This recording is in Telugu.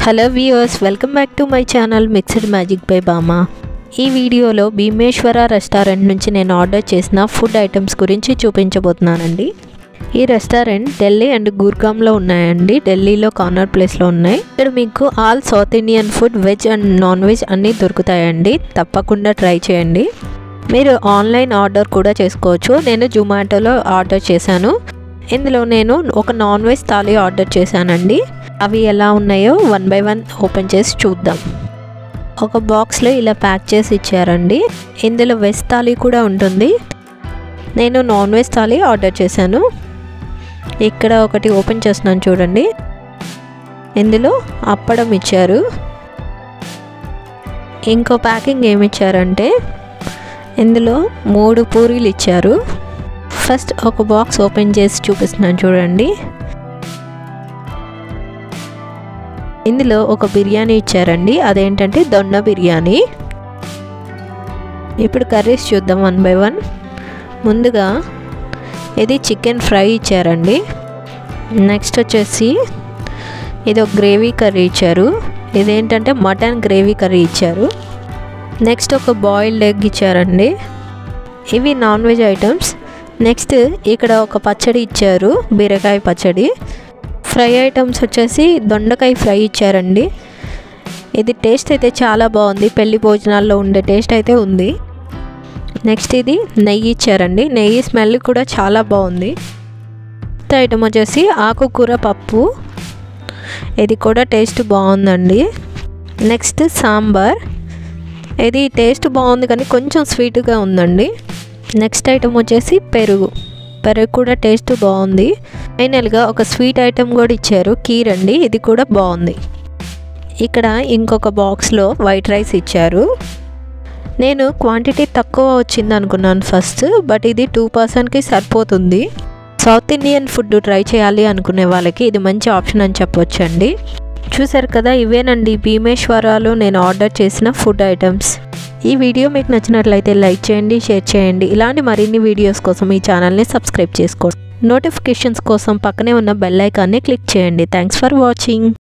hello viewers welcome back to my channel mixed magic by Bama ఈ వీడియోలో భీమేశ్వర రెస్టారెంట్ నుంచి నేను ఆర్డర్ చేసిన ఫుడ్ ఐటమ్స్ గురించి చూపించబోతున్నానండి ఈ రెస్టారెంట్ ఢిల్లీ అండ్ గుర్గాంలో ఉన్నాయండి ఢిల్లీలో కార్నర్ ప్లేస్లో ఉన్నాయి ఇక్కడ మీకు all south Indian food veg and non veg అన్నీ దొరుకుతాయండి తప్పకుండా ట్రై చేయండి మీరు ఆన్లైన్ ఆర్డర్ కూడా చేసుకోవచ్చు నేను జొమాటోలో ఆర్డర్ చేశాను ఇందులో నేను ఒక నాన్ వెజ్ థాలీ ఆర్డర్ చేశానండి అవి ఎలా ఉన్నాయో వన్ బై వన్ ఓపెన్ చేసి చూద్దాం ఒక బాక్స్లో ఇలా ప్యాక్ చేసి ఇచ్చారండి ఇందులో వెజ్ థాలీ కూడా ఉంటుంది నేను నాన్ వెజ్ థాలీ ఆర్డర్ చేశాను ఇక్కడ ఒకటి ఓపెన్ చేస్తున్నాను చూడండి ఇందులో అప్పడం ఇచ్చారు ఇంకో ప్యాకింగ్ ఏమి ఇచ్చారంటే ఇందులో మూడు పూరీలు ఇచ్చారు ఫస్ట్ ఒక బాక్స్ ఓపెన్ చేసి చూపిస్తున్నాను చూడండి ఇందులో ఒక బిర్యానీ ఇచ్చారండి అదేంటంటే దొన్న బిర్యానీ ఇప్పుడు కర్రీస్ చూద్దాం వన్ బై వన్ ముందుగా ఇది చికెన్ ఫ్రై ఇచ్చారండి నెక్స్ట్ వచ్చేసి ఇది ఒక గ్రేవీ కర్రీ ఇచ్చారు ఇదేంటంటే మటన్ గ్రేవీ కర్రీ ఇచ్చారు నెక్స్ట్ ఒక బాయిల్డ్ ఎగ్ ఇచ్చారండి ఇవి నాన్ వెజ్ ఐటమ్స్ నెక్స్ట్ ఇక్కడ ఒక పచ్చడి ఇచ్చారు బీరకాయ పచ్చడి ఫ్రై ఐటమ్స్ వచ్చేసి దొండకాయ ఫ్రై ఇచ్చారండి ఇది టేస్ట్ అయితే చాలా బాగుంది పెళ్లి భోజనాల్లో ఉండే టేస్ట్ అయితే ఉంది నెక్స్ట్ ఇది నెయ్యి ఇచ్చారండి నెయ్యి స్మెల్ కూడా చాలా బాగుంది ఐటమ్ వచ్చేసి ఆకుకూర పప్పు ఇది కూడా టేస్ట్ బాగుందండి నెక్స్ట్ సాంబార్ ఇది టేస్ట్ బాగుంది కానీ కొంచెం స్వీట్గా ఉందండి నెక్స్ట్ ఐటమ్ వచ్చేసి పెరుగు పెరుగు కూడా టేస్ట్ బాగుంది ఫైనల్గా ఒక స్వీట్ ఐటమ్ కూడా ఇచ్చారు కీర్ అండి ఇది కూడా బాగుంది ఇక్కడ ఇంకొక బాక్స్లో వైట్ రైస్ ఇచ్చారు నేను క్వాంటిటీ తక్కువ వచ్చింది అనుకున్నాను ఫస్ట్ బట్ ఇది టూ పర్సన్కి సరిపోతుంది సౌత్ ఇండియన్ ఫుడ్ ట్రై చేయాలి అనుకునే వాళ్ళకి ఇది మంచి ఆప్షన్ అని చెప్పొచ్చండి చూసారు కదా ఇవేనండి భీమేశ్వరాలో నేను ఆర్డర్ చేసిన ఫుడ్ ఐటమ్స్ ఈ వీడియో మీకు నచ్చినట్లయితే లైక్ చేయండి షేర్ చేయండి ఇలాంటి మరిన్ని వీడియోస్ కోసం ఈ ఛానల్ని సబ్స్క్రైబ్ చేసుకోండి నోటిఫికేషన్స్ కోసం పక్కనే ఉన్న బెల్ ఐకాన్ని క్లిక్ చేయండి థ్యాంక్స్ ఫర్ వాచింగ్